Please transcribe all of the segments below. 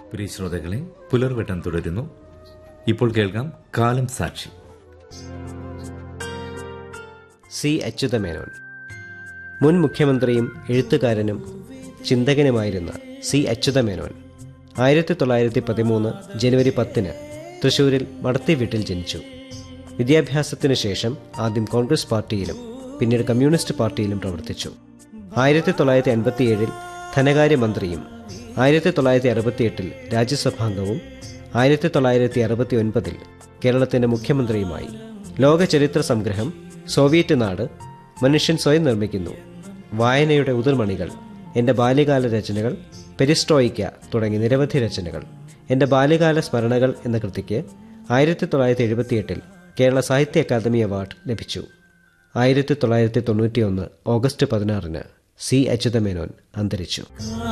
പ്രിയ ശ്രോതാക്കളെ പുലർവട്ടം തുടരുന്നു ഇപ്പോൾ കേൾക്കാം കാലം സാക്ഷി സി അച്യുതമേനോൻ മുൻ മുഖ്യമന്ത്രിയും എഴുത്തുകാരനും ചിന്തകനുമായിരുന്ന സി അച്യുതമേനോൻ ആയിരത്തി തൊള്ളായിരത്തി പതിമൂന്ന് ജനുവരി പത്തിന് തൃശൂരിൽ മടത്തി വീട്ടിൽ ജനിച്ചു വിദ്യാഭ്യാസത്തിനു ശേഷം ആദ്യം കോൺഗ്രസ് പാർട്ടിയിലും പിന്നീട് കമ്മ്യൂണിസ്റ്റ് പാർട്ടിയിലും പ്രവർത്തിച്ചു ആയിരത്തി തൊള്ളായിരത്തി അൻപത്തിയേഴിൽ ധനകാര്യമന്ത്രിയും ആയിരത്തി തൊള്ളായിരത്തി അറുപത്തിയെട്ടിൽ രാജ്യസഭാംഗവും ആയിരത്തി തൊള്ളായിരത്തി അറുപത്തി ഒൻപതിൽ കേരളത്തിന്റെ മുഖ്യമന്ത്രിയുമായി ലോക ചരിത്ര സംഗ്രഹം സോവിയറ്റ് നാട് മനുഷ്യൻ സ്വയം നിർമ്മിക്കുന്നു വായനയുടെ ഉതിർമണികൾ എൻ്റെ ബാല്യകാല രചനകൾ പെരിസ്ട്രോയിക്ക തുടങ്ങി നിരവധി രചനകൾ എൻ്റെ ബാല്യകാല സ്മരണകൾ എന്ന കൃതിക്ക് ആയിരത്തി തൊള്ളായിരത്തി എഴുപത്തിയെട്ടിൽ കേരള സാഹിത്യ അക്കാദമി അവാർഡ് ലഭിച്ചു ആയിരത്തി തൊള്ളായിരത്തി തൊണ്ണൂറ്റിയൊന്ന് ഓഗസ്റ്റ് പതിനാറിന് സി അച്യുതമേനോൻ അന്തരിച്ചു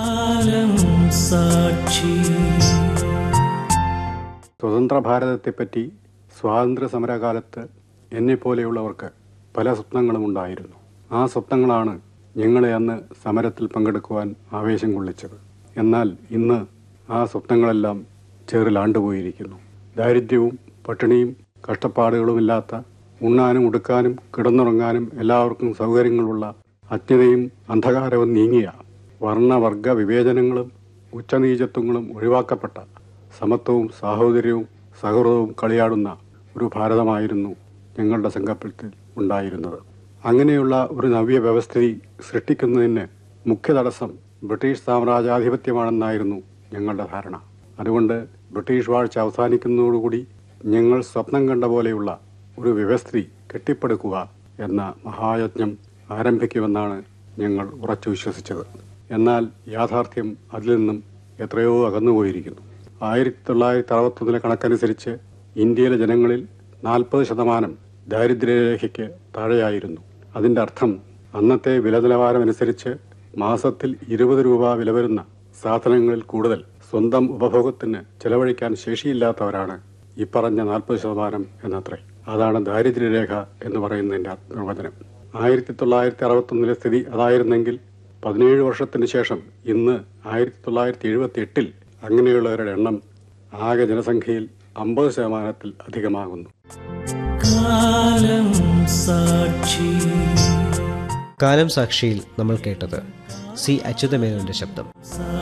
സ്വതന്ത്ര ഭാരതത്തെപ്പറ്റി സ്വാതന്ത്ര്യ സമരകാലത്ത് എന്നെപ്പോലെയുള്ളവർക്ക് പല സ്വപ്നങ്ങളും ഉണ്ടായിരുന്നു ആ സ്വപ്നങ്ങളാണ് ഞങ്ങളെ അന്ന് സമരത്തിൽ പങ്കെടുക്കുവാൻ ആവേശം കൊള്ളിച്ചത് എന്നാൽ ഇന്ന് ആ സ്വപ്നങ്ങളെല്ലാം ചേറിലാണ്ടുപോയിരിക്കുന്നു ദാരിദ്ര്യവും പട്ടിണിയും കഷ്ടപ്പാടുകളുമില്ലാത്ത ഉണ്ണാനും ഉടുക്കാനും കിടന്നുറങ്ങാനും എല്ലാവർക്കും സൗകര്യങ്ങളുള്ള അജ്ഞതയും അന്ധകാരവും നീങ്ങിയ വർണ്ണവർഗ വിവേചനങ്ങളും ഉച്ചനീചത്വങ്ങളും ഒഴിവാക്കപ്പെട്ട സമത്വവും സാഹോദര്യവും സൗഹൃദവും കളിയാടുന്ന ഒരു ഭാരതമായിരുന്നു ഞങ്ങളുടെ സങ്കല്പത്തിൽ ഉണ്ടായിരുന്നത് അങ്ങനെയുള്ള ഒരു നവ്യ വ്യവസ്ഥിതി സൃഷ്ടിക്കുന്നതിന് മുഖ്യ തടസ്സം ബ്രിട്ടീഷ് സാമ്രാജ്യാധിപത്യമാണെന്നായിരുന്നു ഞങ്ങളുടെ ധാരണ അതുകൊണ്ട് ബ്രിട്ടീഷ് വാഴ്ച അവസാനിക്കുന്നതോടുകൂടി ഞങ്ങൾ സ്വപ്നം കണ്ട പോലെയുള്ള ഒരു വ്യവസ്ഥിതി കെട്ടിപ്പടുക്കുക എന്ന മഹായജ്ഞം ആരംഭിക്കുമെന്നാണ് ഞങ്ങൾ ഉറച്ചു വിശ്വസിച്ചത് എന്നാൽ യാഥാർത്ഥ്യം അതിൽ നിന്നും എത്രയോ അകന്നുപോയിരിക്കുന്നു ആയിരത്തി തൊള്ളായിരത്തി അറുപത്തൊന്നിലെ കണക്കനുസരിച്ച് ഇന്ത്യയിലെ ജനങ്ങളിൽ നാൽപ്പത് ശതമാനം ദാരിദ്ര്യരേഖയ്ക്ക് താഴെയായിരുന്നു അതിന്റെ അർത്ഥം അന്നത്തെ വില നിലവാരമനുസരിച്ച് മാസത്തിൽ ഇരുപത് രൂപ വില വരുന്ന സാധനങ്ങളിൽ കൂടുതൽ സ്വന്തം ഉപഭോഗത്തിന് ചെലവഴിക്കാൻ ശേഷിയില്ലാത്തവരാണ് ഇപ്പറഞ്ഞ നാൽപ്പത് ശതമാനം എന്നത്രേ അതാണ് ദാരിദ്ര്യരേഖ എന്ന് പറയുന്നതിന്റെ നിർവചനം ആയിരത്തി തൊള്ളായിരത്തി അറുപത്തൊന്നിലെ സ്ഥിതി അതായിരുന്നെങ്കിൽ പതിനേഴ് വർഷത്തിന് ശേഷം ഇന്ന് ആയിരത്തി തൊള്ളായിരത്തി എഴുപത്തി എട്ടിൽ അങ്ങനെയുള്ളവരുടെ എണ്ണം ആകെ ജനസംഖ്യയിൽ അമ്പത് ശതമാനത്തിൽ അധികമാകുന്നു കാലം സാക്ഷിയിൽ നമ്മൾ കേട്ടത് സി അച്യുതമേനോന്റെ ശബ്ദം